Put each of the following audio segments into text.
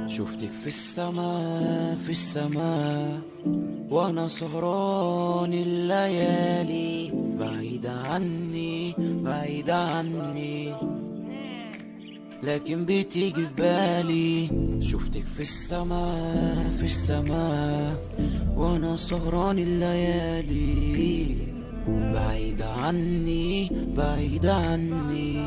شفتك في السماء في السماء وانا سهران الليالي بعيدة عني بعيدة عني لكن بتيجي في بالي شفتك في السماء في السماء وانا سهران الليالي بعيدة عني بعيدة عني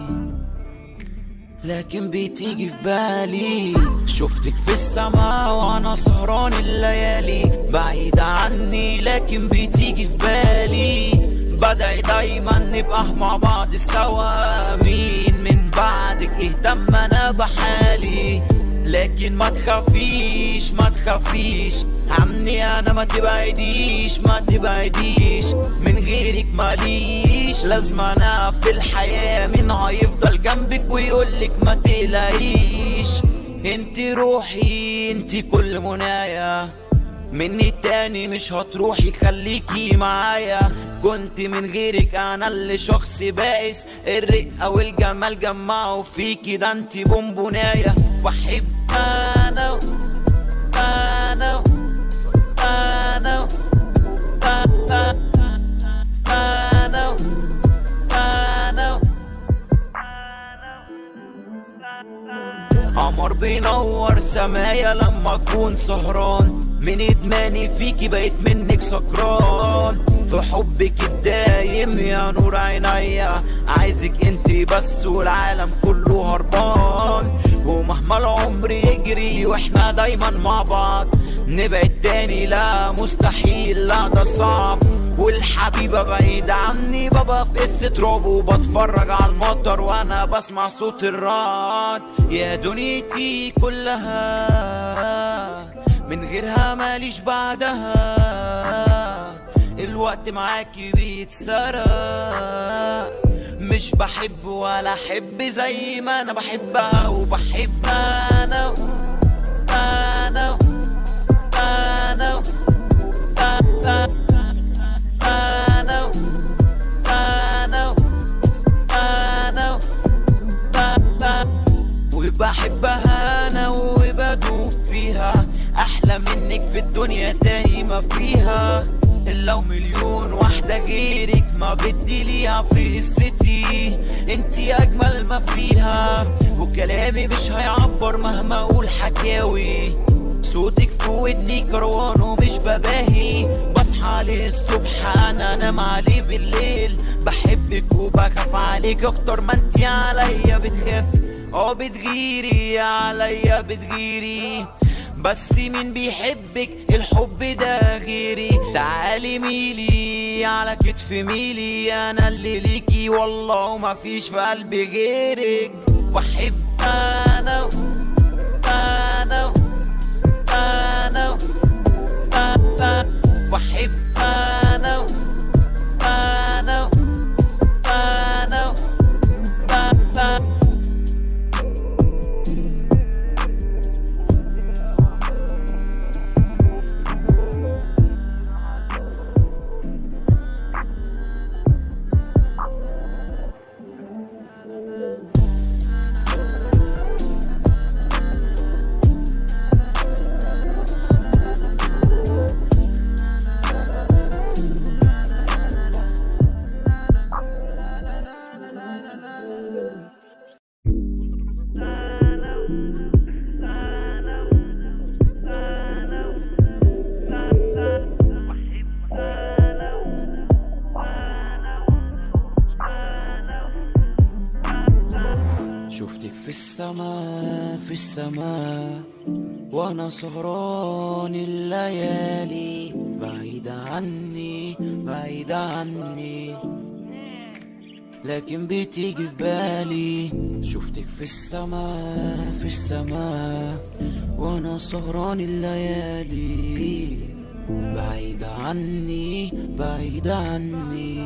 لكن بتيجي في بالي شفتك في السماء وانا سهران الليالي بعيدة عني لكن بتيجي في بالي بدعي دايما نبقى مع بعض سوا مين من بعدك اهتم انا بحالي لكن ما تخافيش ما تخافيش عني انا ما تبعديش ما تبعديش من غيرك ماليش لازم انا في الحياة مين هيفضل جنبك ويقولك ما تقلقيش انت روحي انت كل منايا مني التاني مش هتروحي خليكي معايا كنت من غيرك انا اللي شخص بائس الرقة والجمال جمعوا فيكي ده انت بونبوناية بحب انا انا انا انا انا انا قمر بينور سمايا لما اكون سهران من ادماني فيكي بقيت منك سكران في حبك الدايم يا نور عينيا عايزك انت بس والعالم كله هربان ومهما العمر يجري واحنا دايما مع بعض نبعد تاني لا مستحيل لا ده صعب والحبيبة بعيدة عني بابا في قصة رعب وبتفرج على المطر وانا بسمع صوت الرعد يا دنيتي كلها من غيرها ماليش بعدها الوقت معاكي بيتسرق مش بحب ولا احب زي ما انا بحبها وبحب انا انا انا انا انا انا انا وبحبها انا وبدوب فيها احلى منك في الدنيا تاني ما فيها لو مليون واحدة غيرك ما بدي ليها في قصتي انتي اجمل ما فيها وكلامي مش هيعبر مهما اقول حكاوي صوتك في ودني كروان ومش بباهي بصحى للصبح انا انام عليه بالليل بحبك وبخاف عليك اكتر ما انتي عليا بتخافي اه بتغيري عليا بتغيري بس مين بيحبك الحب ده غيري تعالي ميلي على كتف ميلي انا اللي ليكي والله ما فيش في قلبي غيرك بحب انا انا انا انا بحب انا انا انا انا شفتك في السماء في السماء وانا سهران الليالي بعيدة عني بعيدة عني لكن بتيجي في بالي شفتك في السماء في السماء وانا سهران الليالي بعيدة عني بعيدة عني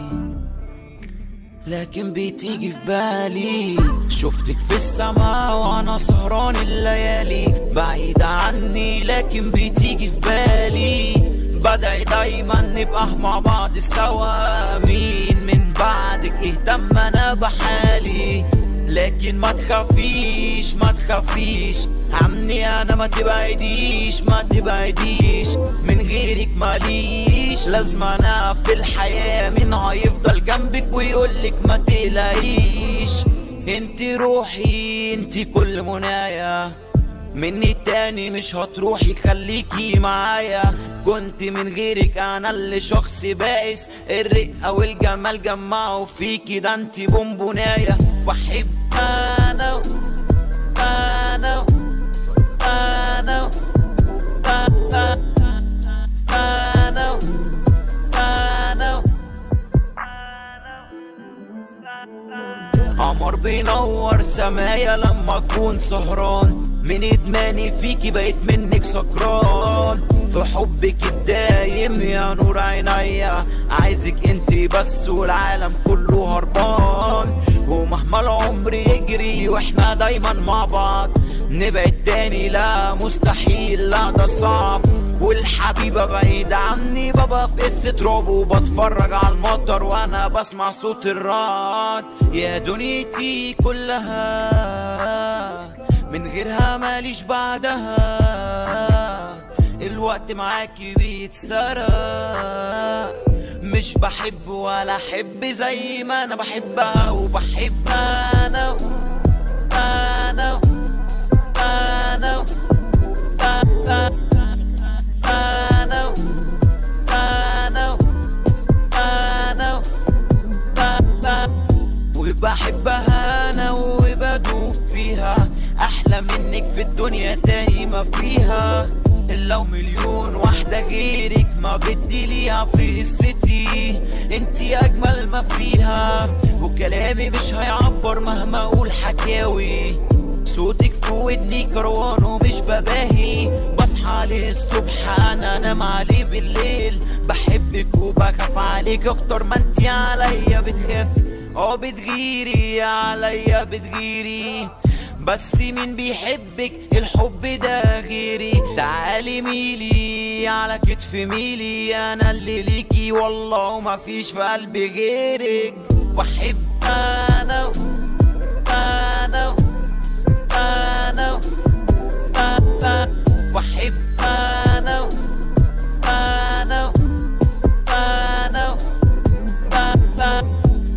لكن بتيجي في بالي شفتك في السماء وانا سهران الليالي بعيدة عني لكن بتيجي في بالي بدعي دايما نبقى مع بعض سوا مين من بعدك اهتم انا بحالي لكن ما تخافيش ما تخافيش عني عني انا ما تبعديش ما تبعديش من غيرك ماليش لازم انا في الحياة مين هيفضل جنبك ويقولك ما تقلقيش انت روحي انت كل منايا مني التاني مش هتروحي خليكي معايا كنت من غيرك انا اللي شخص بائس الرقة والجمال جمعوا فيكي ده انت بونبوناية بحب انا انا انا انا انا انا قمر بينور سمايا لما اكون سهران من ادماني فيكي بقيت منك سكران في حبك الدايم يا نور عينيا عايزك انت بس والعالم كله هربان ومهما العمر يجري واحنا دايما مع بعض نبعد تاني لا مستحيل لا ده صعب والحبيبة بعيدة عني بابا في قصة رعب وبتفرج على المطر وانا بسمع صوت الرعد يا دنيتي كلها من غيرها ماليش بعدها الوقت معاكي بيتسرق مش بحب ولا احب زي ما انا بحبها وبحب انا انا انا انا انا انا انا وبحبها انا وبدوب فيها احلى منك في الدنيا تاني ما فيها لو مليون واحدة غيرك ما بدي ليها في قصتي انتي اجمل ما فيها وكلامي مش هيعبر مهما اقول حكاوي صوتك في ودني كروان ومش بباهي بصحى عليه الصبح انا انام عليه بالليل بحبك وبخاف عليك اكتر ما انتي عليا بتخافي اه بتغيري عليا بتغيري بس مين بيحبك الحب ده غيري تعالي ميلي على كتف ميلي انا اللي ليكي والله ما فيش في قلبي غيرك بحب انا انا انا انا بحب انا انا انا انا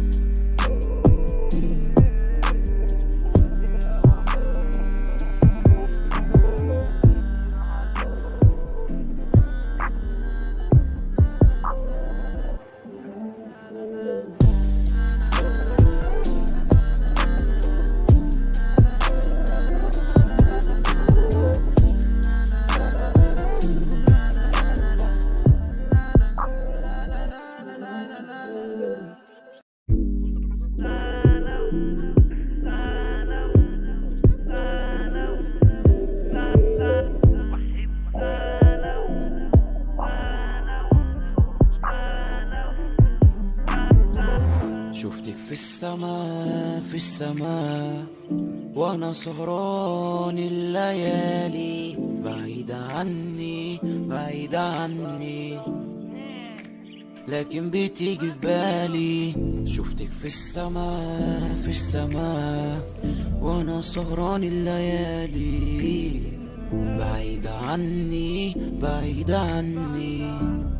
شفتك في السماء في السماء وانا سهران الليالي بعيدة عني بعيدة عني لكن بتيجي في بالي شفتك في السماء في السماء وانا سهران الليالي بعيدة عني بعيدة عني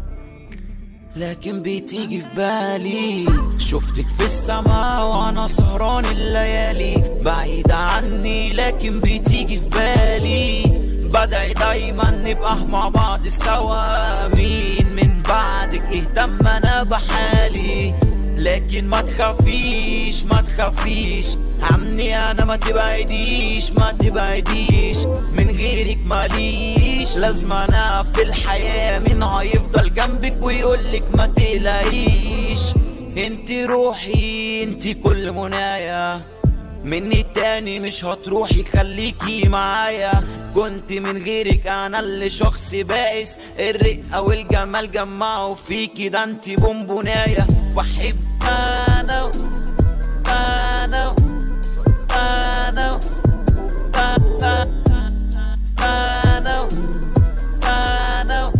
لكن بتيجي في بالي شفتك في السماء وانا سهران الليالي بعيدة عني لكن بتيجي في بالي بدعي دايما نبقى مع بعض سوا مين من بعدك اهتم انا بحالي لكن ما تخافيش ما تخافيش عني انا ما تبعديش ما تبعديش من غيرك ماليش لازم انا في الحياة مين هيفضل جنبك ويقولك ما تقلقيش انت روحي انت كل منايا مني التاني مش هتروحي خليكي معايا كنت من غيرك انا اللي شخص بائس الرقة والجمال جمعوا فيكي ده انت بونبوناية بحب انا انا انا انا انا انا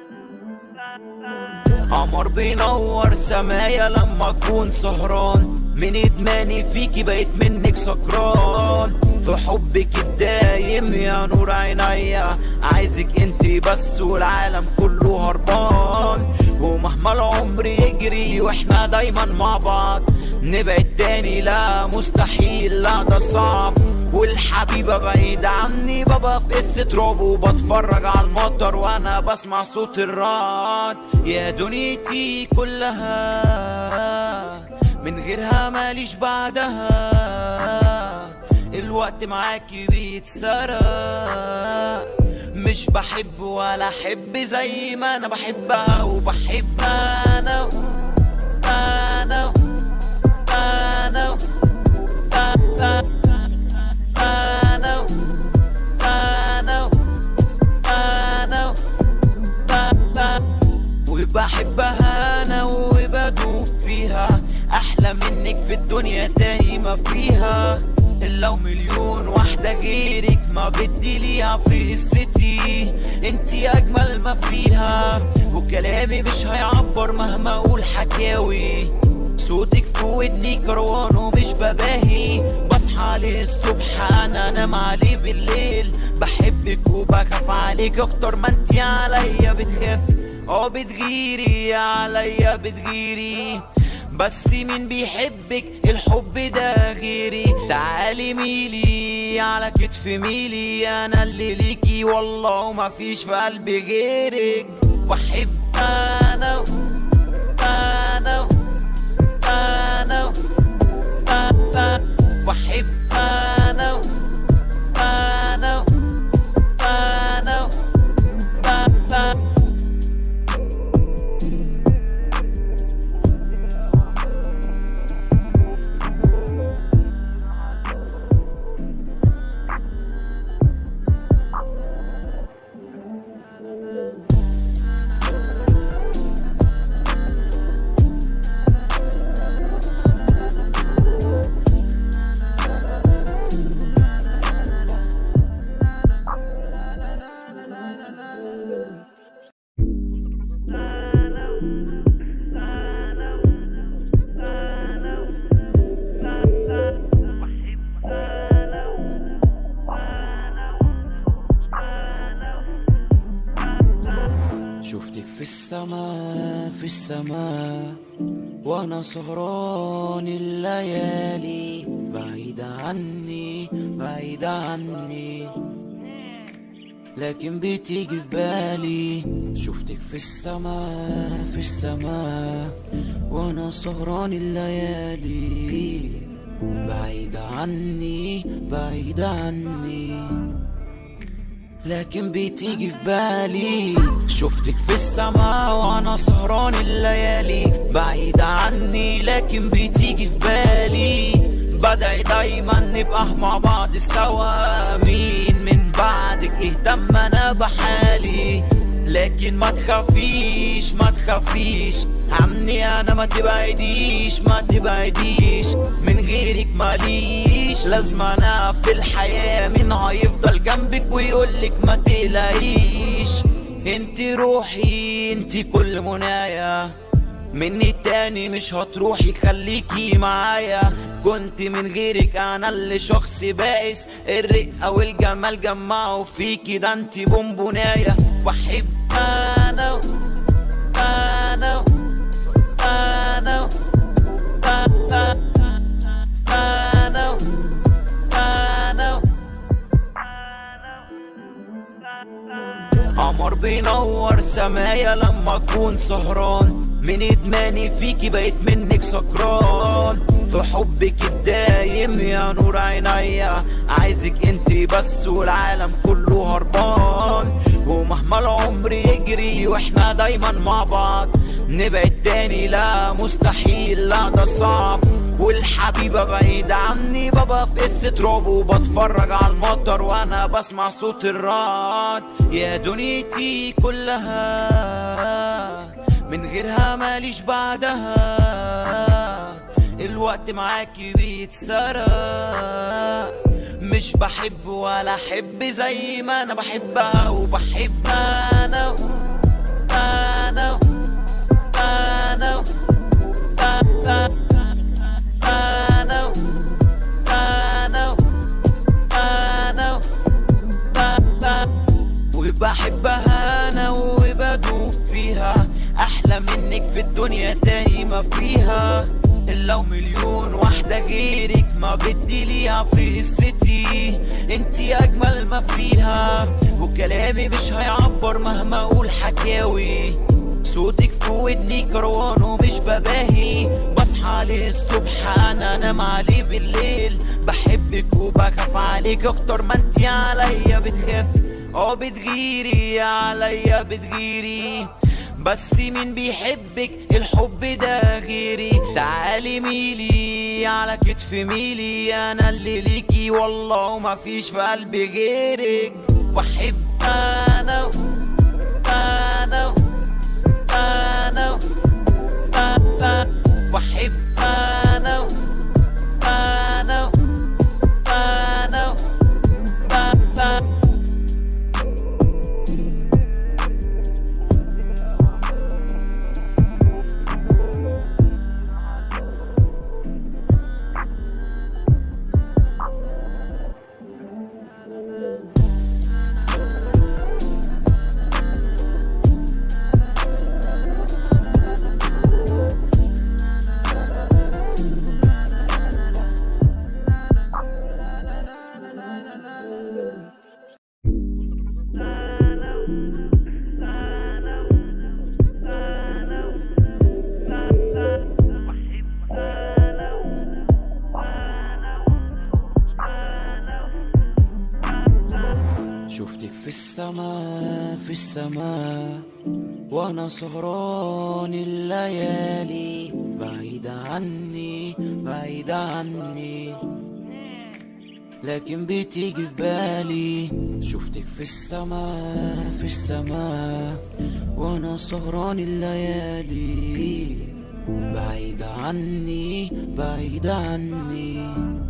قمر بينور سمايا لما اكون سهران من ادماني فيكي بقيت منك سكران في حبك الدايم يا نور عينيا عايزك انتي بس والعالم كله هربان ومهما العمر يجري واحنا دايما مع بعض نبعد تاني لا مستحيل لا ده صعب والحبيبة بعيدة عني بابا في قصة رعب وبتفرج على المطر وانا بسمع صوت الرعد يا دنيتي كلها من غيرها ماليش بعدها الوقت معاكي بيتسرق مش بحب ولا احب زي ما انا بحبها وبحب انا انا انا انا انا انا انا وبحبها انا وبدوب فيها احلى منك في الدنيا تاني ما فيها لو مليون واحدة غيرك ما بدي ليها في السيتي انتي اجمل ما فيها وكلامي مش هيعبر مهما اقول حكاوي صوتك في ودني كروان ومش بباهي بصحى للصبح انا انام عليه بالليل بحبك وبخاف عليك اكتر ما انتي عليا بتخافي اه بتغيري عليا بتغيري بس مين بيحبك الحب ده غيري تعالي ميلي على كتف ميلي انا اللي ليكي والله ما فيش في قلبي غيرك بحب انا انا انا انا بحب انا انا انا انا شفتك في السماء في السماء وانا سهران الليالي بعيدة عني بعيدة عني لكن بتيجي في بالي شفتك في السماء في السماء وانا سهران الليالي بعيدة عني بعيدة عني لكن بتيجي في بالي شفتك في السماء وانا سهران الليالي بعيدة عني لكن بتيجي في بالي بدعي دايما نبقى مع بعض سوا مين من بعدك اهتم انا بحالي لكن ما تخافيش ما تخافيش عني انا ما تبعديش ما تبعديش من غيرك ماليش لازم انا في الحياة مين هيفضل جنبك ويقولك ما تقلقيش انت روحي انت كل منايا مني التاني مش هتروحي خليكي معايا كنت من غيرك انا اللي شخص بائس الرقة والجمال جمعوا فيكي ده انت بونبوناية بحب انا انا انا انا انا انا قمر بينور سمايا لما اكون سهران من ادماني فيكي بقيت منك سكران في حبك الدايم يا نور عينيا عايزك انتي بس والعالم كله هربان ومهما العمر يجري واحنا دايما مع بعض نبعد تاني لا مستحيل لا ده صعب والحبيبة بعيدة عني بابا في قصة رعب وبتفرج على المطر وانا بسمع صوت الرعد يا دنيتي كلها من غيرها ماليش بعدها الوقت معاكي بيتسرق مش بحب ولا احب زي ما انا بحبها وبحب انا انا انا انا بحبها انا وبدوب فيها احلى منك في الدنيا تاني ما فيها الا مليون واحدة غيرك ما بدي ليها في السيتي انتي اجمل ما فيها وكلامي مش هيعبر مهما اقول حكاوي صوتك في ودني كروان ومش بباهي بصحى ليه الصبح انا انام عليه بالليل بحبك وبخاف عليك اكتر ما انتي عليا بتخافي اه بتغيري عليا بتغيري بس مين بيحبك الحب ده غيري تعالي ميلي على كتف ميلي انا اللي ليكي والله ما فيش في قلبي غيرك بحب انا انا انا انا بحب انا انا انا انا شفتك في السماء في السماء وانا سهران الليالي بعيدة عني بعيدة عني لكن بتيجي في بالي شفتك في السماء في السماء وانا سهران الليالي بعيدة عني بعيدة عني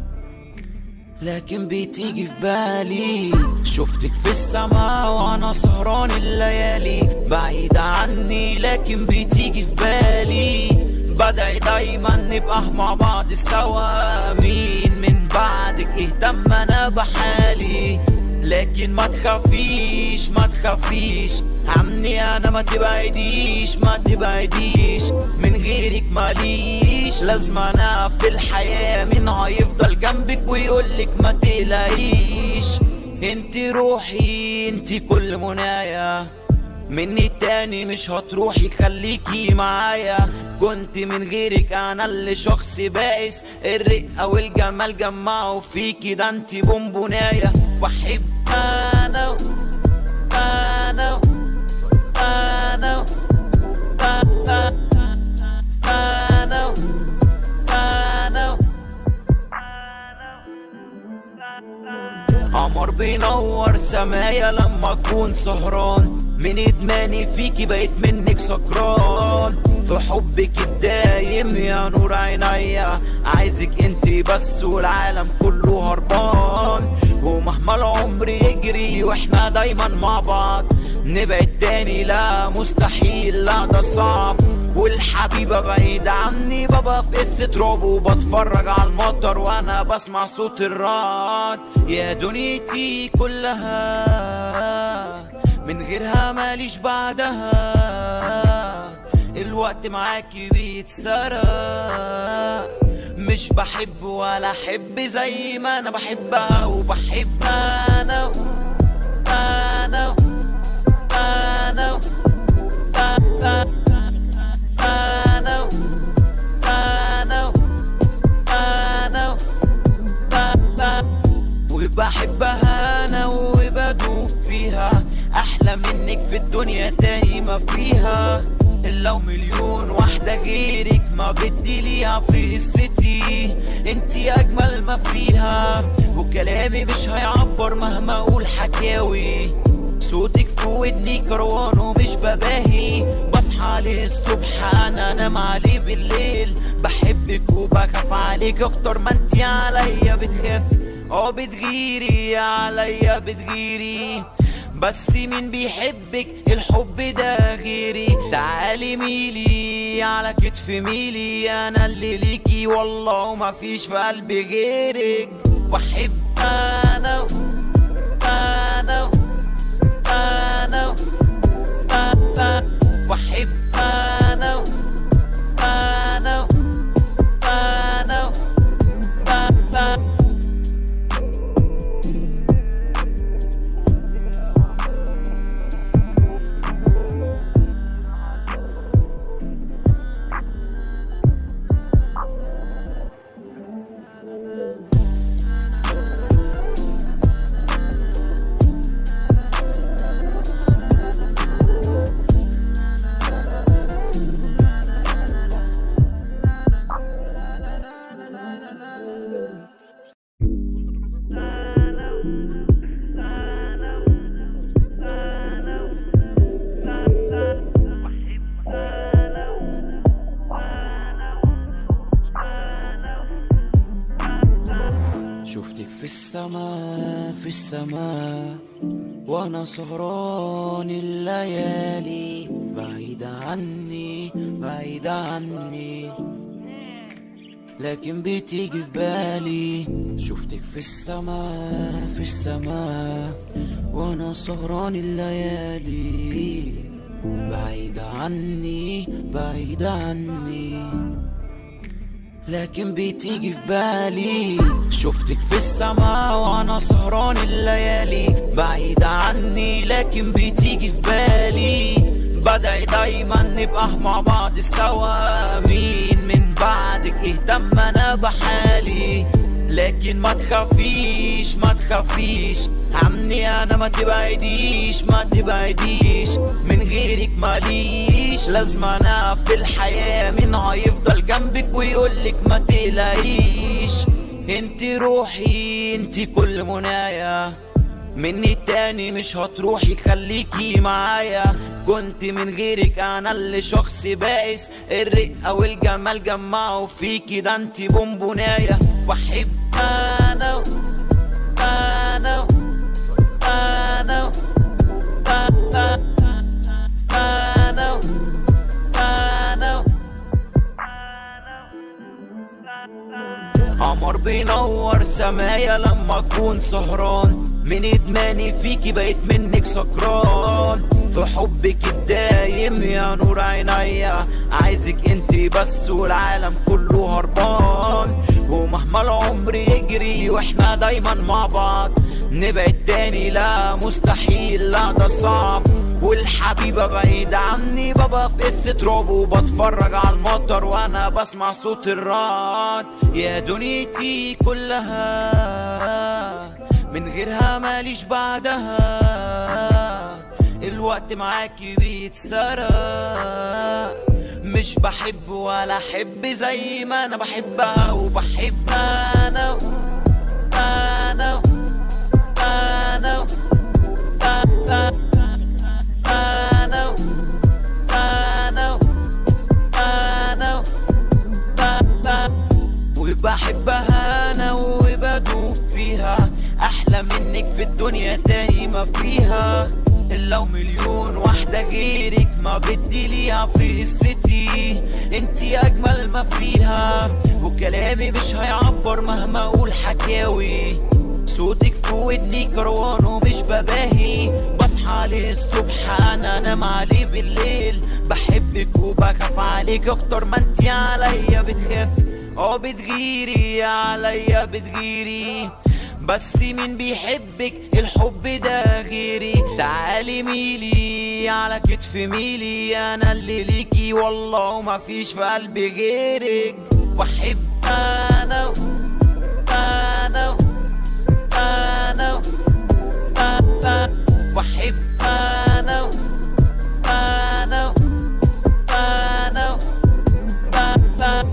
لكن بتيجي في بالي شفتك في السماء وانا سهران الليالي بعيدة عني لكن بتيجي في بالي بدعي دايما نبقى مع بعض سوا مين من بعدك اهتم انا بحالي لكن ما تخافيش ما تخافيش عني انا ما تبعديش ما تبعديش من غيرك ماليش لازم انا في الحياة مين هيفضل جنبك ويقولك ما تقلقيش انت روحي انت كل منايا مني التاني مش هتروحي خليكي معايا كنت من غيرك انا اللي شخص بائس الرقة والجمال جمعوا فيكي ده انت بونبوناية بحب انا انا انا انا انا انا قمر بينور سمايا لما اكون سهران من ادماني فيكي بقيت منك سكران في حبك الدايم يا نور عينيا عايزك انت بس والعالم كله هربان ومهما العمر يجري واحنا دايما مع بعض نبعد تاني لا مستحيل لا ده صعب والحبيبة بعيدة عني بابا في قصة رعب وبتفرج على المطر وانا بسمع صوت الرعد يا دنيتي كلها من غيرها ماليش بعدها الوقت معاكي بيتسرق مش بحب ولا احب زي ما انا بحبها وبحب انا انا انا انا انا انا انا انا وبحبها انا وبدوب فيها احلى منك في الدنيا تاني ما فيها الا مليون واحدة غيرك ما بدي ليها في السيتي انتي اجمل ما فيها وكلامي مش هيعبر مهما اقول حكاوي صوتك في ودني كروان ومش بباهي بصحى ليه الصبح انا انام عليه بالليل بحبك وبخاف عليك اكتر ما انتي عليا بتخافي اه بتغيري عليا بتغيري بس مين بيحبك الحب ده غيري تعالي ميلي على كتف ميلي انا اللي ليكي والله ما فيش في قلبي غيرك بحب انا انا انا السماء في السماء وانا سهران الليالي بعيدة عني بعيدة عني لكن بتيجي في بالي شفتك في السماء في السماء وانا سهران الليالي بعيدة عني بعيدة عني لكن بتيجي في بالي شفتك في السماء وانا سهران الليالي بعيدة عني لكن بتيجي في بالي بدعي دايما نبقى مع بعض سوا مين من بعدك اهتم انا بحالي لكن ما تخافيش ما تخافيش عني انا ما تبعديش ما تبعديش من غيرك ماليش لازم انا في الحياة مين هيفضل جنبك ويقولك ما تقلقيش انت روحي انت كل منايا مني التاني مش هتروحي خليكي معايا كنت من غيرك انا اللي شخص بائس الرقة والجمال جمعوا فيكي ده انت بونبوناية بحب انا انا انا انا انا قمر بينور سمايا لما اكون سهران من ادماني فيكي بقيت منك سكران في حبك الدايم يا نور عينيا عايزك انت بس والعالم كله هربان ومهما العمر يجري واحنا دايما مع بعض نبعد تاني لا مستحيل لا ده صعب والحبيبة بعيدة عني بابا في قصة تراب وبتفرج على المطر وانا بسمع صوت الرعد يا دنيتي كلها من غيرها ماليش بعدها الوقت معاكي بيتسرق مش بحب ولا احب زي ما انا بحبها وبحب انا انا انا انا انا انا انا وبحبها انا وبدوب فيها احلى منك في الدنيا تاني ما فيها لو مليون واحدة غيرك ما بدي ليها في قصتي انتي اجمل ما فيها وكلامي مش هيعبر مهما اقول حكاوي صوتك في ودني كروان ومش بباهي بصحى للصبح انا انام عليه بالليل بحبك وبخاف عليك اكتر ما انتي عليا بتخافي اه بتغيري عليا بتغيري بس مين بيحبك الحب ده غيري تعالي ميلي على كتف ميلي انا اللي ليكي والله ما فيش في قلبي غيرك بحب انا انا انا انا بحب انا انا انا انا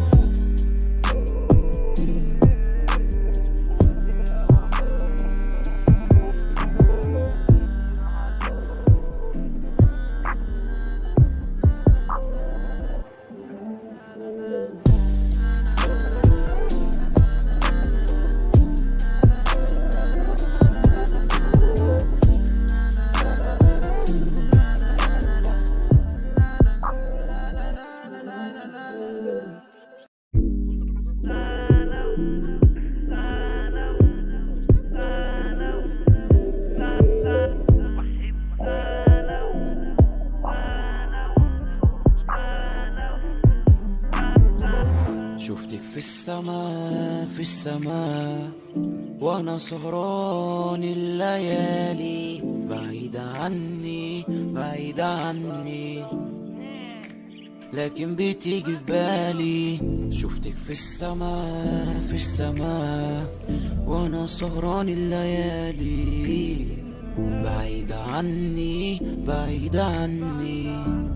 شفتك في السماء في السماء وانا سهران الليالي بعيدة عني بعيدة عني لكن بتيجي في بالي شفتك في السماء في السماء وانا سهران الليالي بعيدة عني بعيدة عني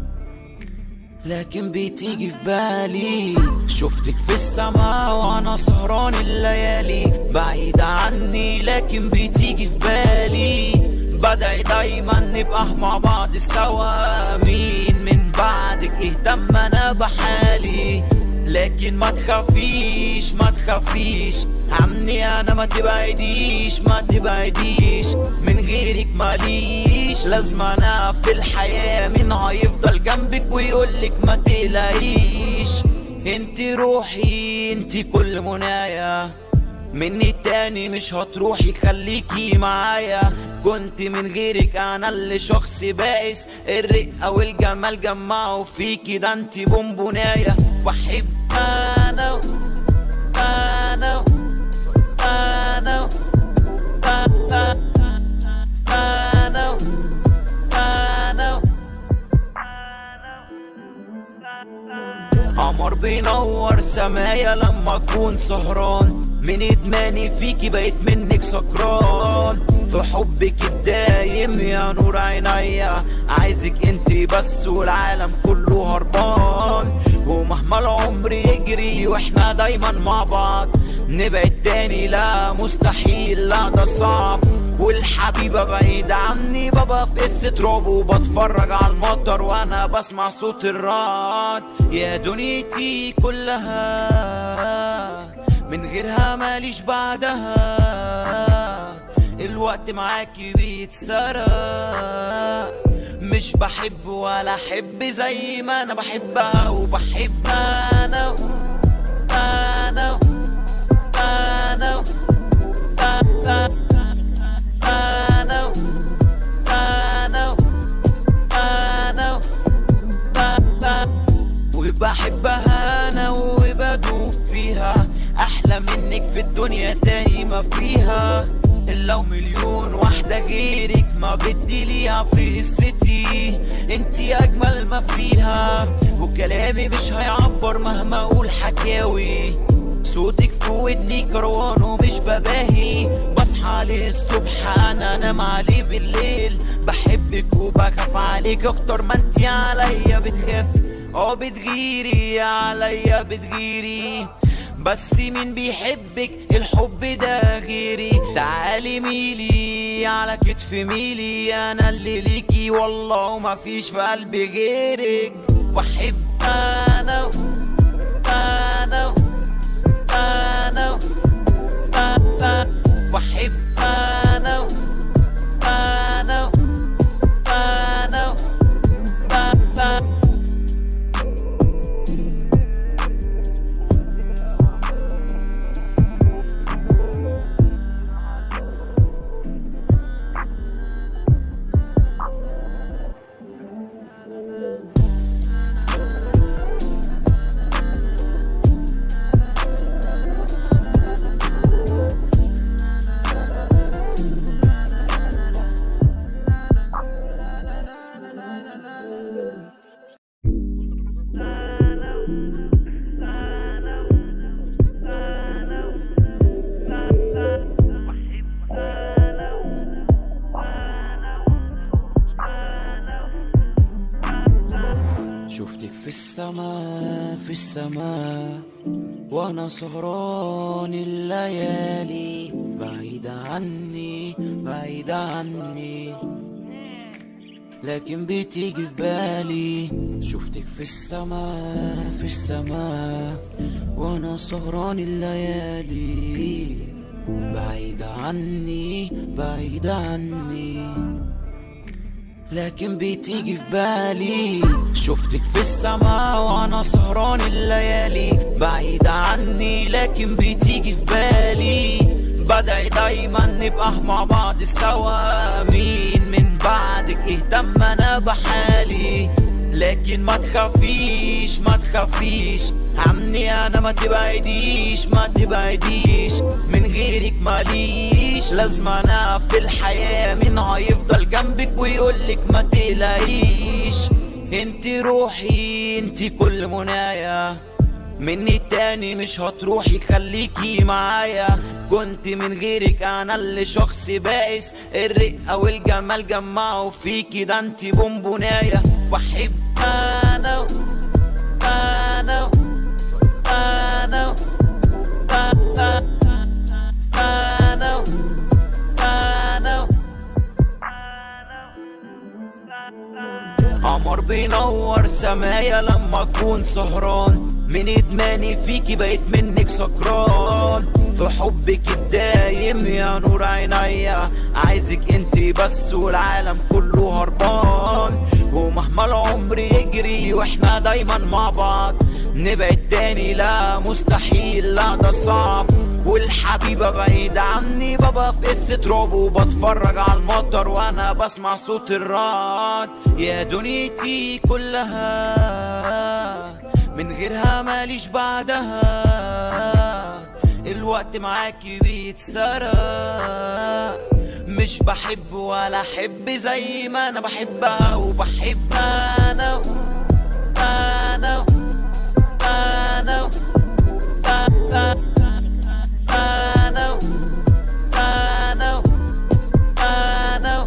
لكن بتيجي في بالي شفتك في السماء وانا سهران الليالي بعيدة عني لكن بتيجي في بالي بدعي دايما نبقى مع بعض سوا مين من بعدك اهتم انا بحالي لكن ما تخافيش ما تخافيش عني انا ما تبعديش ما تبعديش من غيرك ماليش لازم انا في الحياة مين هيفضل جنبك ويقولك ما تقلقيش انت روحي انت كل منايا مني التاني مش هتروحي خليكي معايا كنت من غيرك انا اللي شخص بائس الرقة والجمال جمعوا فيكي ده انت بونبوناية بحب انا انا انا انا انا انا قمر بينور سمايا لما اكون سهران من ادماني فيكي بقيت منك سكران في حبك الدايم يا نور عينيا عايزك انت بس والعالم كله هربان ومهما العمر يجري واحنا دايما مع بعض نبعد تاني لا مستحيل لا ده صعب والحبيبة بعيدة عني بابا في قصة رعب وبتفرج على المطر وانا بسمع صوت الرعد يا دنيتي كلها من غيرها ماليش بعدها الوقت معاكي بيتسرق مش بحب ولا احب زي ما انا بحبها وبحب انا انا انا انا انا انا انا وبحبها انا وبدوب فيها احلى منك في الدنيا تاني ما فيها لو مليون واحدة غيرك ما بدي ليها في قصتي انتي اجمل ما فيها وكلامي مش هيعبر مهما اقول حكاوي صوتك في ودني كروان ومش بباهي بصحى عليه الصبح انا انام عليه بالليل بحبك وبخاف عليك اكتر ما انتي عليا بتخافي اه بتغيري عليا بتغيري بس مين بيحبك الحب ده غيري تعالي ميلي على كتف ميلي انا اللي ليكي والله ما فيش في قلبي غيرك بحب انا انا انا انا بحب انا انا انا انا شفتك في السماء في السماء وانا سهران الليالي بعيدة عني بعيدة عني لكن بتيجي في بالي شفتك في السماء في السماء وانا سهران الليالي بعيدة عني بعيدة عني لكن بتيجي في بالي شفتك في السماء وانا سهران الليالي بعيدة عني لكن بتيجي في بالي بدعي دايما نبقى مع بعض سوا مين من بعدك اهتم انا بحالي لكن ما تخافيش ما تخافيش عني انا ما تبعديش ما تبعديش من غيرك ماليش لازم انا في الحياة مين هيفضل جنبك ويقولك ما تقلقيش انت روحي انت كل منايا مني التاني مش هتروحي خليكي معايا كنت من غيرك انا اللي شخص بائس الرقة والجمال جمعوا فيكي ده انت بونبوناية بحب انا انا انا انا انا انا قمر بينور سمايا لما اكون سهران من ادماني فيكي بقيت منك سكران في حبك الدايم يا نور عينيا عايزك انتي بس والعالم كله هربان ومهما العمر يجري واحنا دايما مع بعض نبعد تاني لا مستحيل لا ده صعب والحبيبة بعيدة عني بابا في قصة رعب وبتفرج على المطر وانا بسمع صوت الرعد يا دنيتي كلها من غيرها ماليش بعدها الوقت معاكي بيتسرق مش بحب ولا احب زي ما انا بحبها وبحب انا انا انا انا انا انا انا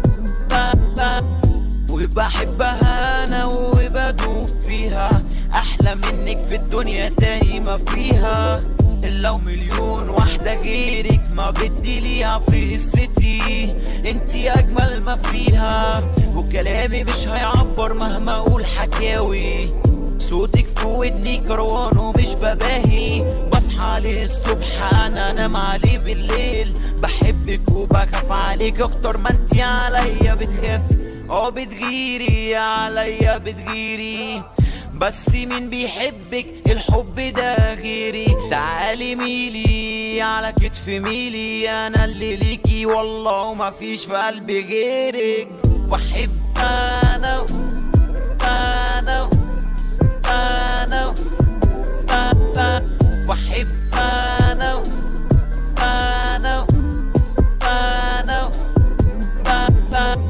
وبحبها انا وبدوب فيها احلى منك في الدنيا تاني ما فيها لو مليون واحدة غيرك ما بدي ليها في قصتي انتي اجمل ما فيها وكلامي مش هيعبر مهما اقول حكاوي صوتك في ودني كروان ومش بباهي بصحى عليه الصبح انا انام عليه بالليل بحبك وبخاف عليك اكتر ما انتي عليا بتخافي اه بتغيري عليا بتغيري بس مين بيحبك الحب ده غيري تعالي ميلي على كتف ميلي انا اللي ليكي والله ما فيش في قلبي غيرك بحب انا انا انا انا بحب انا انا انا انا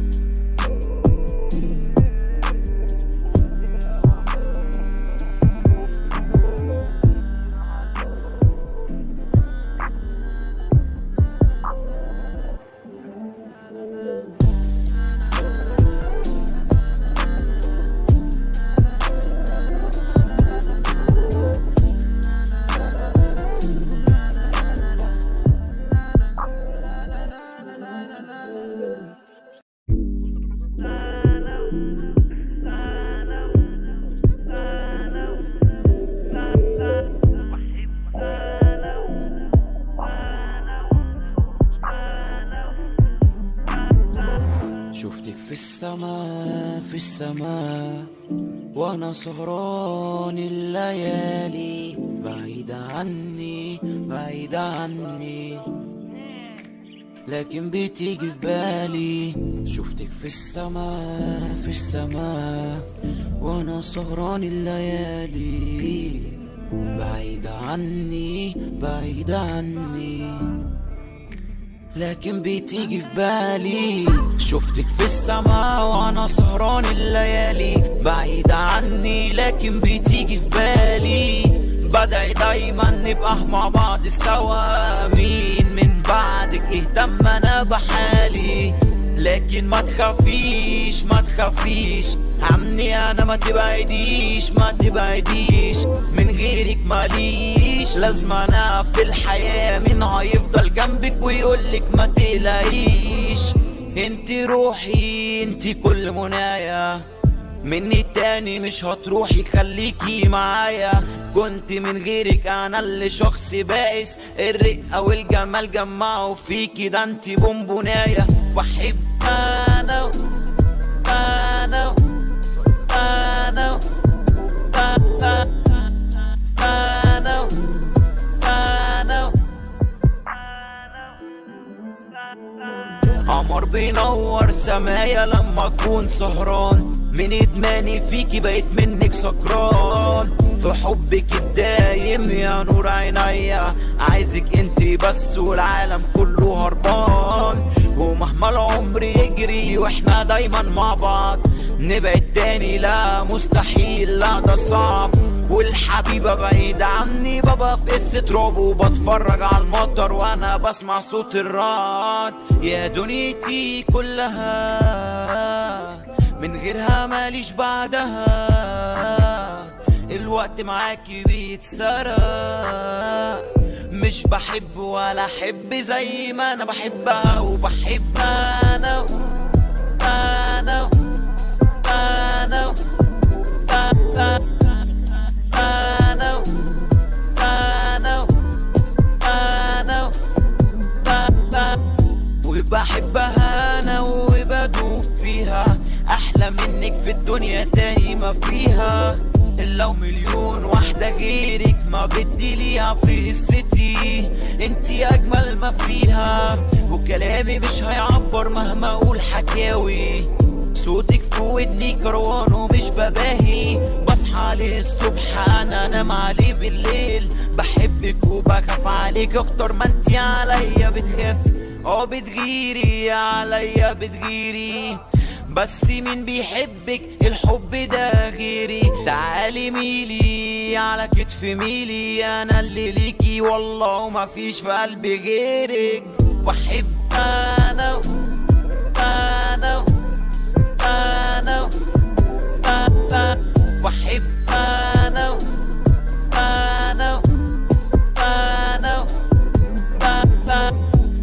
شفتك في السماء في السماء وانا سهران الليالي بعيدة عني بعيدة عني لكن بتيجي في بالي شفتك في السماء في السماء وانا سهران الليالي بعيدة عني بعيدة عني لكن بتيجي في بالي شفتك في السماء وانا سهران الليالي بعيدة عني لكن بتيجي في بالي بدعي دايما نبقى مع بعض سوا مين من بعدك اهتم انا بحالي لكن ما تخافيش ما تخافيش عني انا ما تبعديش ما تبعديش من غيرك ماليش لازم انا في الحياة مين هيفضل جنبك ويقولك ما تقلقيش انت روحي انت كل منايا مني تاني مش هتروحي خليكي معايا كنت من غيرك انا اللي شخص بائس الرقة والجمال جمعوا فيكي ده انت بونبوناية بحب انا انا انا انا انا انا قمر بينور سمايا لما اكون سهران من ادماني فيكي بقيت منك سكران في حبك الدايم يا نور عينيا عايزك انتي بس والعالم كله هربان ومهما العمر يجري واحنا دايما مع بعض نبعد تاني لا مستحيل لا ده صعب والحبيبة بعيدة عني بابا في قصة رعب وبتفرج على المطر وانا بسمع صوت الرعد يا دنيتي كلها من غيرها ماليش بعدها الوقت معاكي بيتسرق مش بحب ولا احب زي ما انا بحبها وبحب انا انا انا انا, أنا احلى منك في الدنيا تاني ما فيها لو مليون واحدة غيرك ما بدي ليها في قصتي انتي اجمل ما فيها وكلامي مش هيعبر مهما اقول حكاوي صوتك في ودني كروان ومش بباهي بصحى عليه الصبح انا انام عليه بالليل بحبك وبخاف عليك اكتر ما انتي عليا بتخافي اه بتغيري عليا بتغيري بس مين بيحبك الحب ده غيري تعالي ميلي على كتف ميلي انا اللي ليكي والله ما فيش في قلبي غيرك بحب انا انا انا انا بحب انا انا انا انا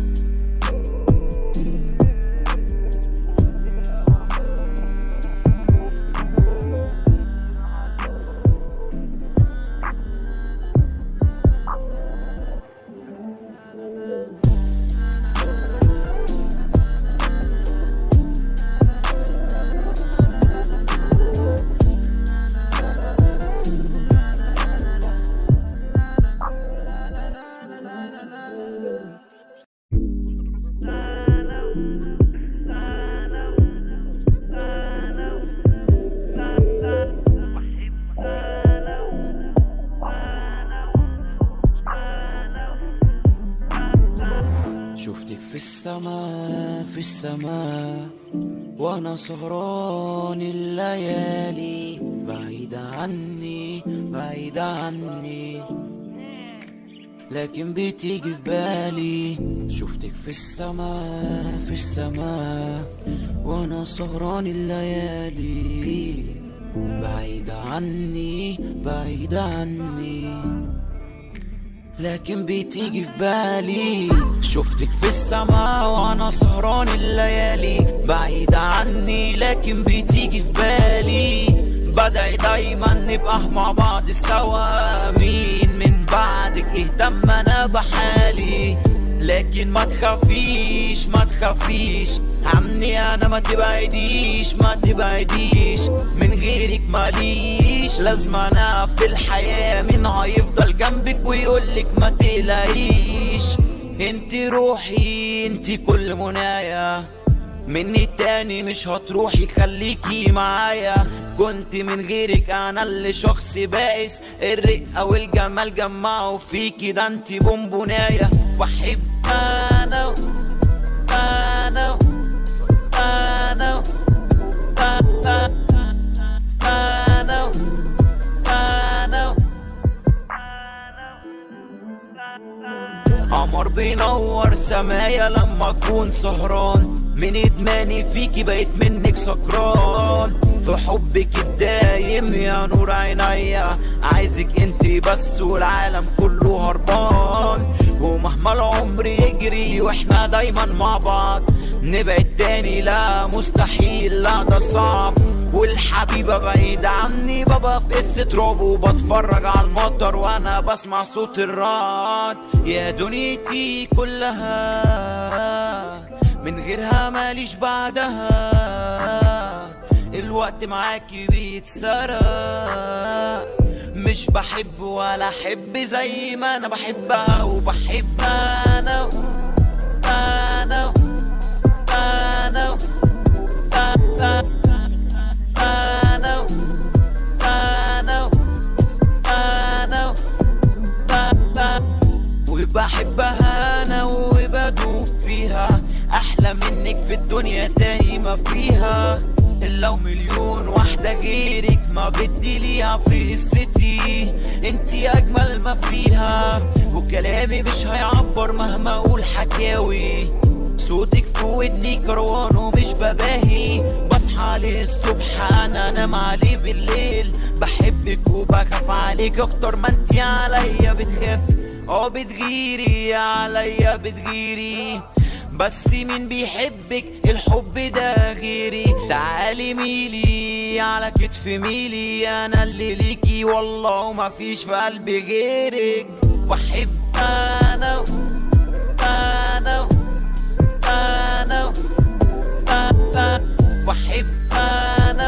شفتك في السماء في السماء وانا سهران الليالي بعيدة عني بعيدة عني لكن بتيجي في بالي شفتك في السماء في السماء وانا سهران الليالي بعيدة عني بعيدة عني لكن بتيجي في بالي شفتك في السماء وانا سهران الليالي بعيدة عني لكن بتيجي في بالي بدعي دايما نبقى مع بعض سوا مين من بعدك اهتم انا بحالي لكن ما تخافيش ما تخافيش عني انا ما تبعديش ما تبعديش من غيرك ماليش لازم انا في الحياة مين هيفضل جنبك ويقولك ما تقلقيش انت روحي انت كل منايا مني التاني مش هتروحي خليكي معايا كنت من غيرك انا اللي شخص بائس الرقة والجمال جمعوا فيكي ده انت بونبوناية بحب انا انا انا انا انا انا قمر بينور سمايا لما اكون سهران من ادماني فيكي بقيت منك سكران في حبك الدايم يا نور عينيا عايزك انت بس والعالم كله هربان ومهما العمر يجري واحنا دايما مع بعض نبعد تاني لا مستحيل لا ده صعب والحبيبة بعيدة عني بابا في قصة رعب وبتفرج على المطر وانا بسمع صوت الرعد يا دنيتي كلها من غيرها ماليش بعدها الوقت معاكي بيتسرق مش بحب ولا احب زي ما انا بحبها وبحب انا انا انا انا انا انا انا انا وبحبها انا وبدوب فيها احلى منك في الدنيا تاني ما فيها لو مليون واحدة غيرك ما بدي ليها في قصتي انتي اجمل ما فيها وكلامي مش هيعبر مهما اقول حكاوي صوتك في ودني كروان ومش بباهي بصحى عليه الصبح انا انام عليه بالليل بحبك وبخاف عليك اكتر ما انتي عليا بتخافي اه بتغيري عليا بتغيري بس مين بيحبك الحب ده غيري تعالي ميلي على كتف ميلي انا اللي ليكي والله ما فيش في قلبي غيرك بحب انا انا انا انا بحب انا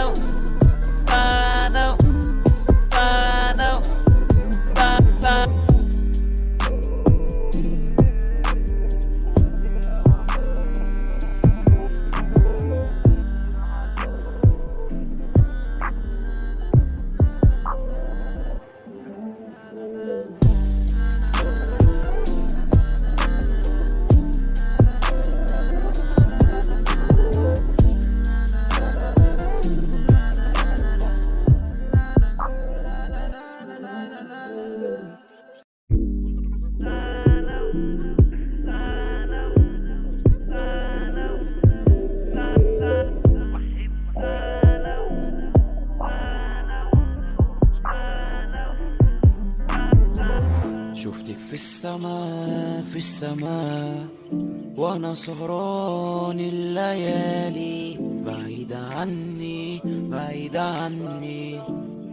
في السماء في السماء وانا سهران الليالي بعيدة عني بعيدة عني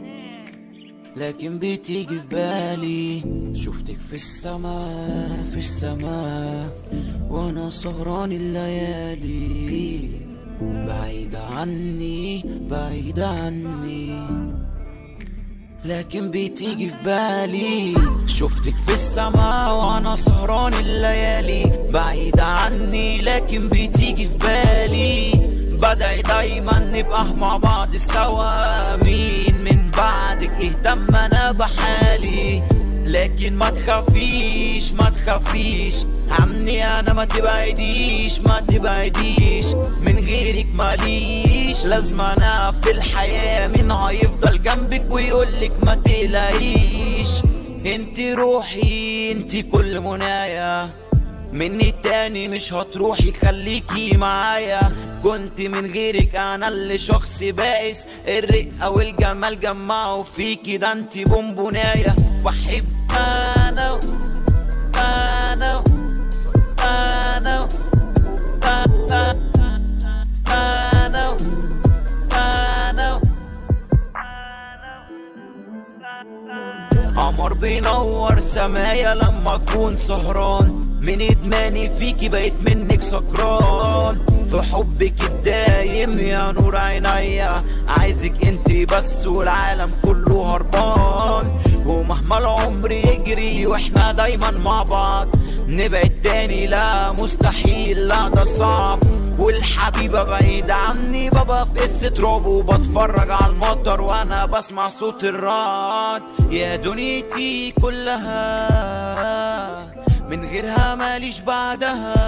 لكن بتيجي في بالي شفتك في السماء في السماء وانا سهران الليالي بعيدة عني بعيدة عني لكن بتيجي في بالي شفتك في السماء وانا سهران الليالي بعيدة عني لكن بتيجي في بالي بدعي دايما نبقى مع بعض سوا مين من بعدك اهتم انا بحالي لكن ما تخافيش ما تخافيش عني انا ما تبعديش ما تبعديش من غيرك ماليش لازم انا في الحياة مين هيفضل جنبك ويقولك ما تقلقيش انت روحي انت كل منايا مني التاني مش هتروحي خليكي معايا كنت من غيرك انا اللي شخص بائس الرقة والجمال جمعوا فيكي ده انت بونبوناية بحب انا انا انا انا انا قمر بينور سمايا لما اكون سهران من ادماني فيكي بقيت منك سكران في حبك الدايم يا نور عينيا عايزك انتي بس والعالم كله هربان ومهما العمر يجري واحنا دايما مع بعض نبعد تاني لا مستحيل لا ده صعب والحبيبة بعيدة عني بابا في قصة رعب وبتفرج على المطر وانا بسمع صوت الرعد يا دنيتي كلها من غيرها ماليش بعدها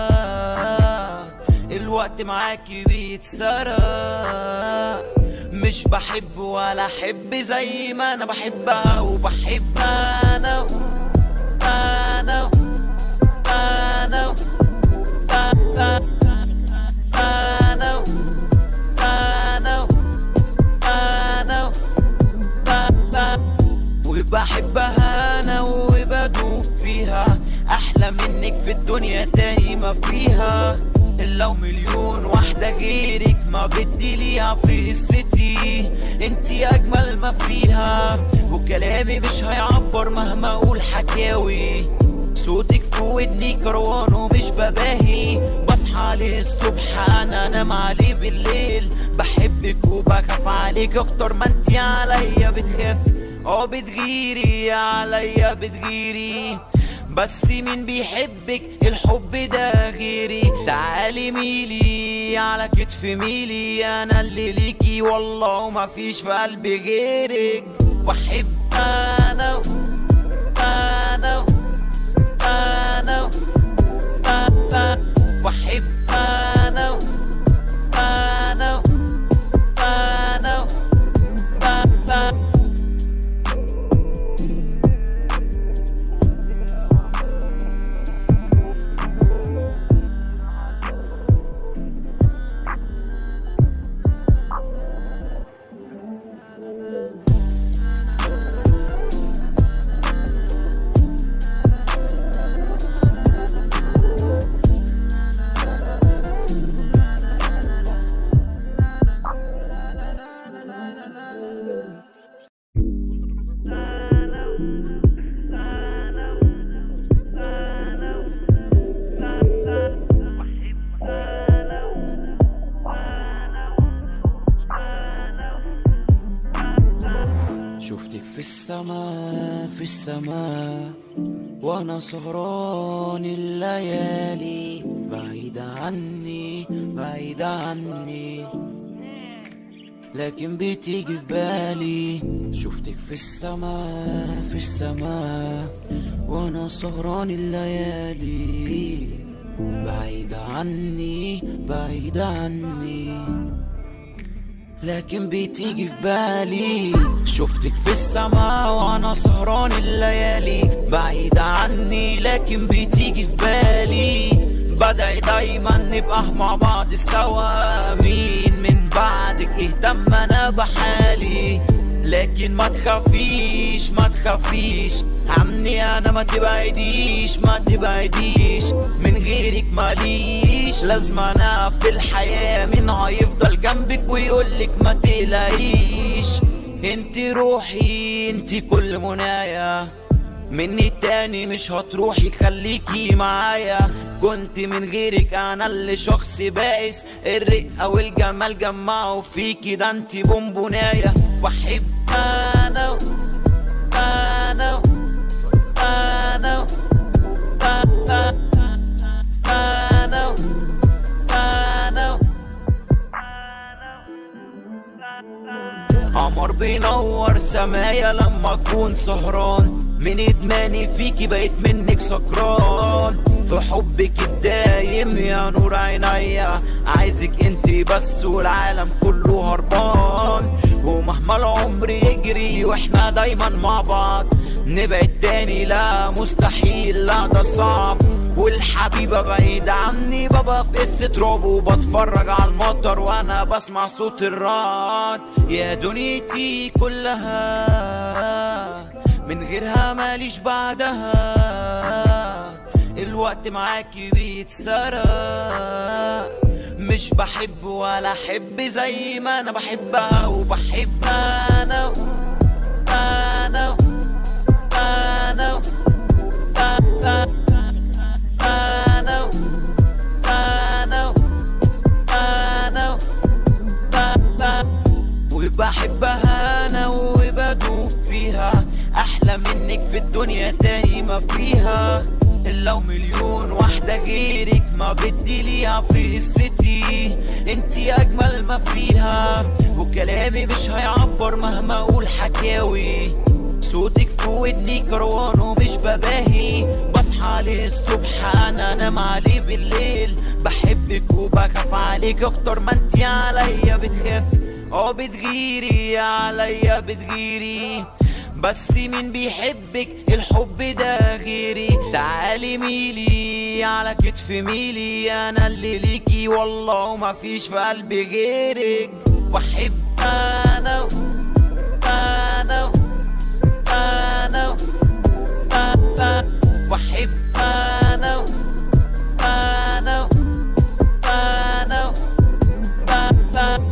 الوقت معاكي بيتسرق مش بحب ولا احب زي ما انا بحبها وبحب انا انا انا انا انا انا انا وبحبها انا وبدوب فيها احلى منك في الدنيا تاني ما فيها لو مليون واحدة غيرك ما بدي ليها في السيتي انتي اجمل ما فيها وكلامي مش هيعبر مهما اقول حكاوي صوتك في ودني كروان ومش بباهي بصحى للصبح انا انام عليه بالليل بحبك وبخاف عليك اكتر ما انتي عليا بتخافي اه بتغيري عليا بتغيري بس مين بيحبك الحب ده غيري تعالي ميلي على كتف ميلي انا اللي ليكي والله ما فيش في قلبي غيرك بحب انا انا انا انا بحب انا انا انا انا شفتك في السماء في السماء وانا سهران الليالي بعيدة عني بعيدة عني لكن بتيجي في بالي شفتك في السماء في السماء وانا سهران الليالي بعيدة عني بعيدة عني لكن بتيجي في بالي شفتك في السماء وانا سهران الليالي بعيدة عني لكن بتيجي في بالي بدعي دايما نبقى مع بعض سوا مين من بعدك اهتم انا بحالي لكن ما تخافيش ما تخافيش عني انا ما تبعديش ما تبعديش من غيرك ماليش لازم انا في الحياة مين هيفضل جنبك ويقولك ما تقلقيش انت روحي انت كل منايا مني تاني مش هتروحي خليكي معايا كنت من غيرك انا اللي شخص بائس الرقة والجمال جمعوا فيكي ده انت بونبوناية بحب انا انا انا انا انا انا قمر بينور سمايا لما اكون سهران من ادماني فيكي بقيت منك سكران في حبك الدايم يا نور عينيا عايزك انت بس والعالم كله هربان ومهما العمر يجري واحنا دايما مع بعض نبعد تاني لا مستحيل لا ده صعب والحبيبة بعيدة عني بابا في قصة رعب وبتفرج على المطر وانا بسمع صوت الرعد يا دنيتي كلها من غيرها ماليش بعدها الوقت معاكي بيتسرق مش بحب ولا احب زي ما انا بحبها وبحب انا انا انا انا انا انا انا وبحبها انا وبدوب فيها احلى منك في الدنيا تاني ما فيها لو مليون واحدة غيرك ما بدي ليها في قصتي انتي اجمل ما فيها وكلامي مش هيعبر مهما اقول حكاوي صوتك في ودني كروان ومش بباهي بصحى عليه الصبح انا انام عليه بالليل بحبك وبخاف عليك اكتر ما انتي عليا بتخافي اه بتغيري عليا بتغيري بس مين بيحبك الحب ده غيري تعالي ميلي على كتف ميلي انا اللي ليكي والله ما فيش في قلبي غيرك بحب انا انا انا انا بحب انا انا انا انا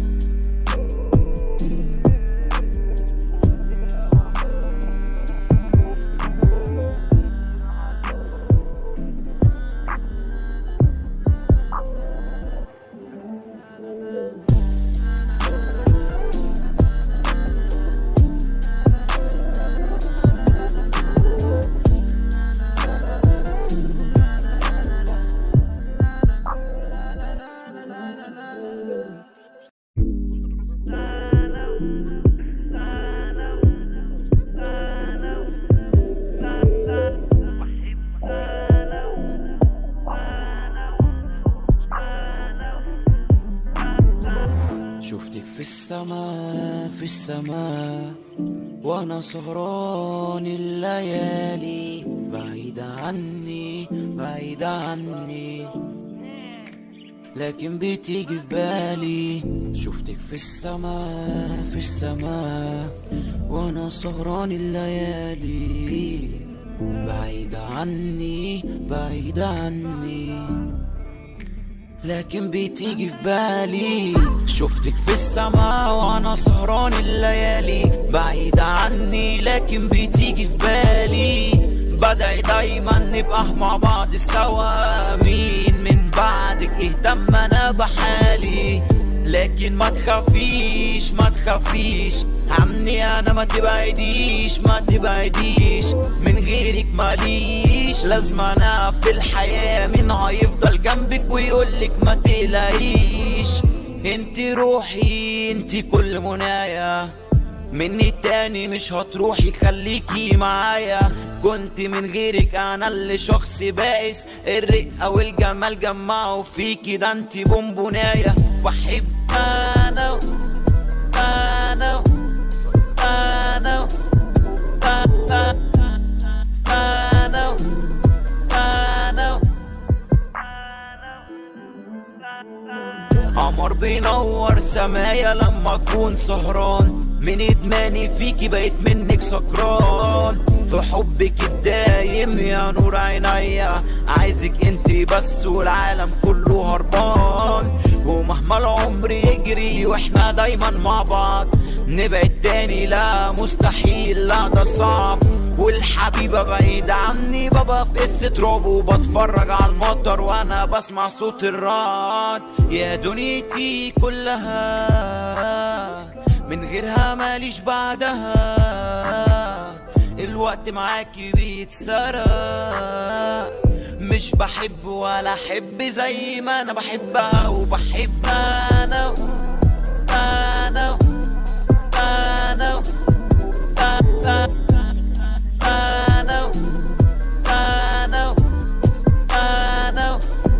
شفتك في السماء في السماء وانا سهران الليالي بعيدة عني بعيدة عني لكن بتيجي في بالي شفتك في السماء في السماء وانا سهران الليالي بعيدة عني بعيدة عني لكن بتيجي في بالي شفتك في السماء وانا سهران الليالي بعيدة عني لكن بتيجي في بالي بدعي دايما نبقى مع بعض سوا مين من بعدك اهتم انا بحالي لكن ما تخافيش ما تخافيش عني انا ما تبعديش ما تبعديش من غيرك ماليش لازم انا في الحياة مين هيفضل جنبك ويقولك ما تقلقيش انت روحي انت كل منايا مني تاني مش هتروحي خليكي معايا كنت من غيرك انا اللي شخص بائس الرقة والجمال جمعوا فيكي ده انت بونبوناية بحب انا انا انا انا انا انا قمر بينور سمايا لما اكون سهران من ادماني فيكي بقيت منك سكران في حبك الدايم يا نور عينيا عايزك انت بس والعالم كله هربان ومهما العمر يجري واحنا دايما مع بعض نبعد تاني لا مستحيل لا ده صعب والحبيبة بعيدة عني بابا في قصة رعب وبتفرج على المطر وانا بسمع صوت الرعد يا دنيتي كلها من غيرها ماليش بعدها الوقت معاكي بيتسرق مش بحب ولا احب زي ما انا بحبها وبحب انا انا انا انا انا انا انا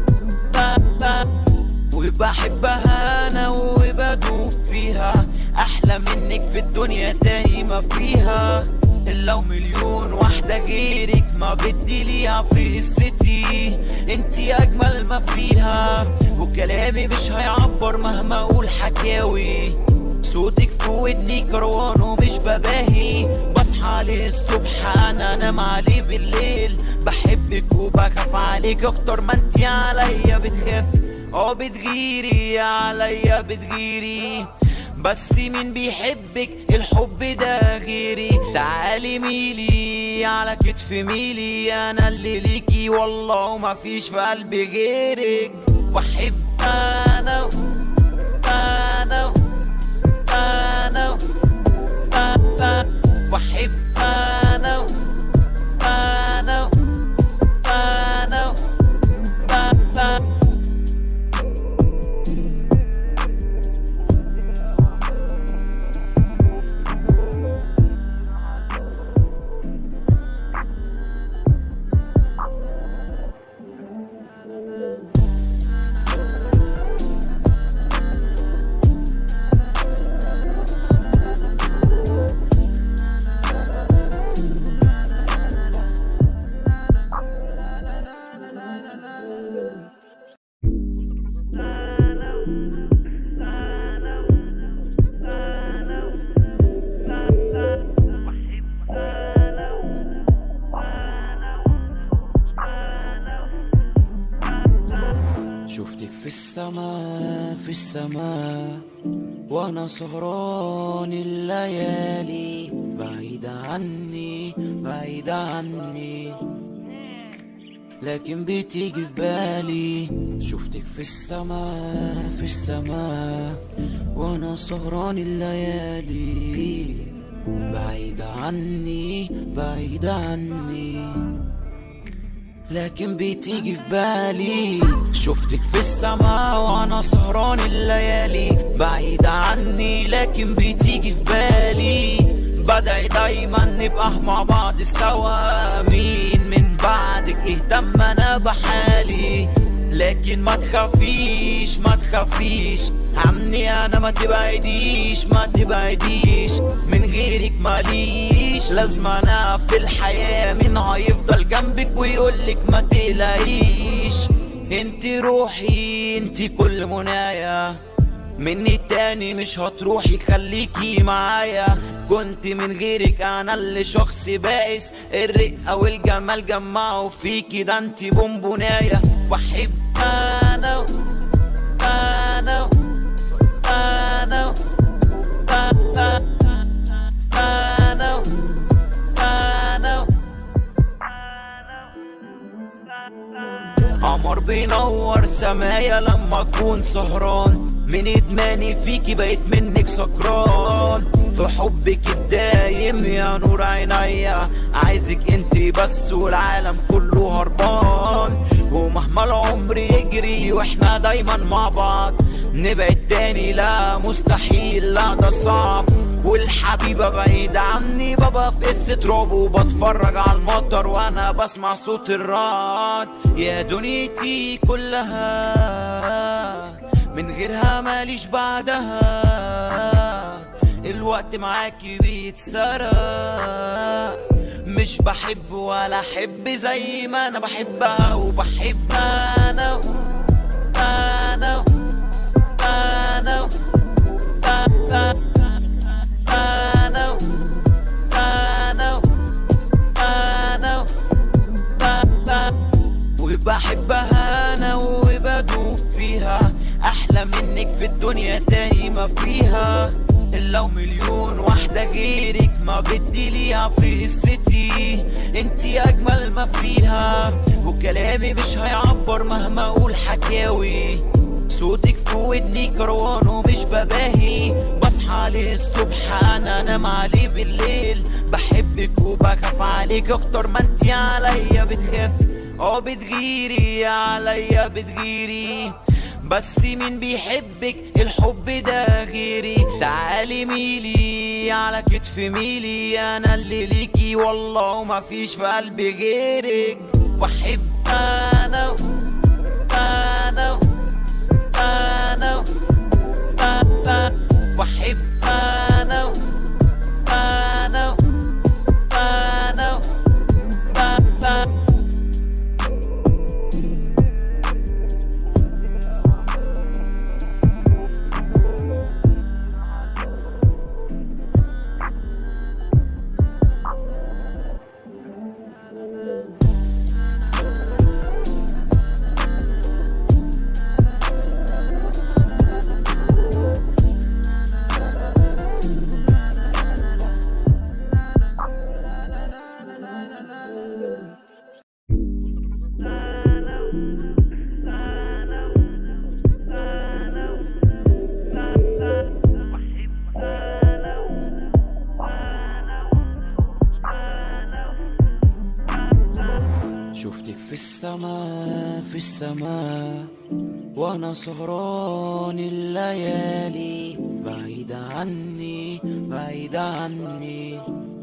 وبحبها انا وبدوب فيها احلى منك في الدنيا تاني ما فيها لو مليون واحدة غيرك ما بدي ليها في قصتي انتي اجمل ما فيها وكلامي مش هيعبر مهما اقول حكاوي صوتك في ودني كروان ومش بباهي بصحى عليه الصبح انا انام عليه بالليل بحبك وبخاف عليك اكتر ما انتي عليا بتخافي اه بتغيري عليا بتغيري بس مين بيحبك الحب ده غيري تعالي ميلي على كتف ميلي انا اللي ليكي والله ما فيش في قلبي غيرك بحب انا انا انا انا بحب انا انا انا انا شفتك في السماء في السماء وانا سهران الليالي بعيدة عني بعيدة عني لكن بتيجي في بالي شفتك في السماء في السماء وانا سهران الليالي بعيدة عني بعيدة عني لكن بتيجي في بالي شفتك في السماء وانا سهران الليالي بعيدة عني لكن بتيجي في بالي بدعي دايما نبقى مع بعض سوا مين من بعدك اهتم انا بحالي لكن ما تخافيش ما تخافيش عني انا ما تبعديش ما تبعديش من غيرك ماليش لازم انا في الحياة مين هيفضل جنبك ويقولك ما تقلقيش انت روحي انت كل منايا مني التاني مش هتروحي خليكي معايا كنت من غيرك انا اللي شخص بائس الرقة والجمال جمعوا فيكي ده انت بونبوناية بحب انا انا انا انا انا انا قمر بينور سمايا لما اكون سهران من ادماني فيكي بقيت منك سكران في حبك الدايم يا نور عينيا عايزك انت بس والعالم كله هربان ومهما العمر يجري واحنا دايما مع بعض نبعد تاني لا مستحيل لا ده صعب والحبيبة بعيدة عني بابا في قصة رعب وبتفرج على المطر وانا بسمع صوت الرعد يا دنيتي كلها من غيرها ماليش بعدها الوقت معاكي بيتسرق مش بحب ولا احب زي ما انا بحبها وبحب انا انا انا انا الدنيا تاني ما فيها إلا ومليون واحدة غيرك ما بدي ليها في السيتي انتي أجمل ما فيها وكلامي مش هيعبر مهما أقول حكاوي صوتك في ودني كروان ومش بباهي بصحى للصبح انا انام عليه بالليل بحبك وبخاف عليك اكتر ما انتي عليا بتخافي اه بتغيري عليا بتغيري بس مين بيحبك الحب ده غيري تعالي ميلي على كتف ميلي انا اللي ليكي والله ما فيش في قلبي غيرك بحب انا انا انا بحب انا انا انا شفتك في السماء في السماء وانا سهران الليالي بعيدة عني بعيدة عني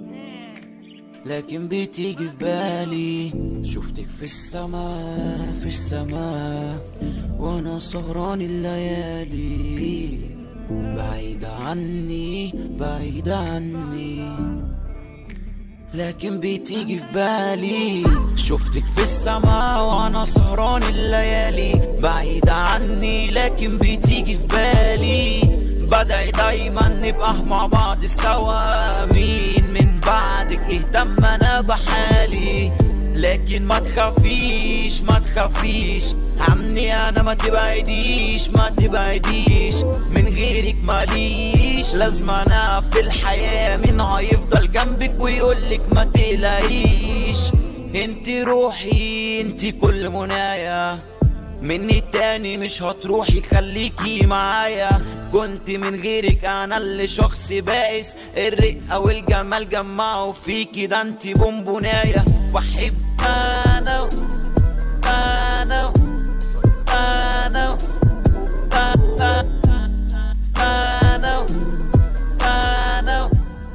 لكن بتيجي في بالي شفتك في السماء في السماء وانا سهران الليالي بعيدة عني بعيدة عني لكن بتيجي في بالي شفتك في السماء وانا سهران الليالي بعيدة عني لكن بتيجي في بالي بدعي دايما نبقى مع بعض سوا مين من بعدك اهتم انا بحالي لكن ما تخافيش ما تخافيش عني انا ما تبعديش ما تبعديش من غيرك ماليش لازم انا في الحياة مين هيفضل جنبك ويقولك ما تقلقيش انت روحي انت كل منايا مني التاني مش هتروحي خليكي معايا كنت من غيرك انا اللي شخص بائس الرقة والجمال جمعوا فيكي ده انت بونبوناية بحب انا انا انا انا انا انا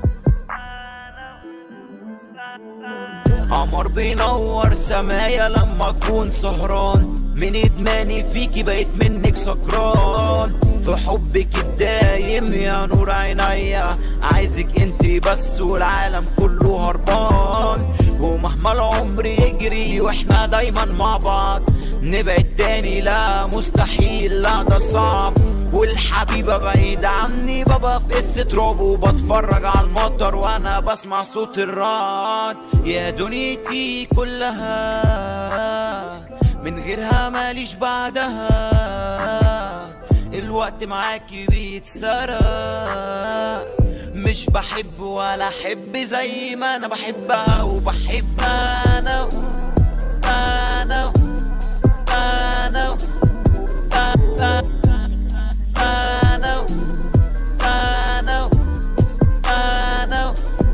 قمر بينور سمايا لما اكون سهران من ادماني فيكي بقيت منك سكران في حبك الدايم يا نور عينيا عايزك انت بس والعالم كله هربان ومهما العمر يجري واحنا دايما مع بعض نبعد تاني لا مستحيل لا ده صعب والحبيبة بعيدة عني بابا في قصة رعب وبتفرج على المطر وانا بسمع صوت الرعد يا دنيتي كلها من غيرها ماليش بعدها الوقت معاكي بيتسرق مش بحب ولا احب زي ما انا بحبها وبحب انا انا انا انا انا انا انا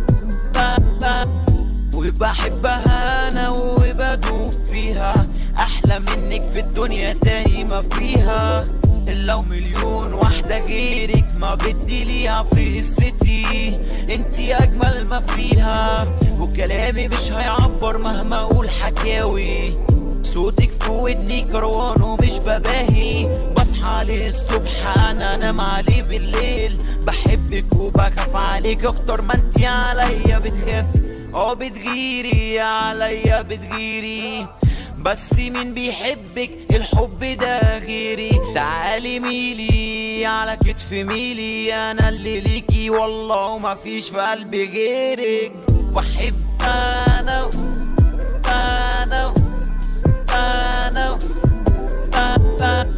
وبحبها انا وبدوب فيها احلى منك في الدنيا تاني ما فيها الا ومليون واحدة غيرك ما بدي ليها في السيتي انتي اجمل ما فيها وكلامي مش هيعبر مهما اقول حكاوي صوتك في ودني كروان ومش بباهي بصحى للصبح انا انام عليه بالليل بحبك وبخاف عليك اكتر ما انتي عليا بتخافي اه بتغيري عليا بتغيري بس مين بيحبك الحب ده غيري تعالي ميلي على كتف ميلي انا اللي ليكي والله ما فيش في قلبي غيرك بحب انا انا انا انا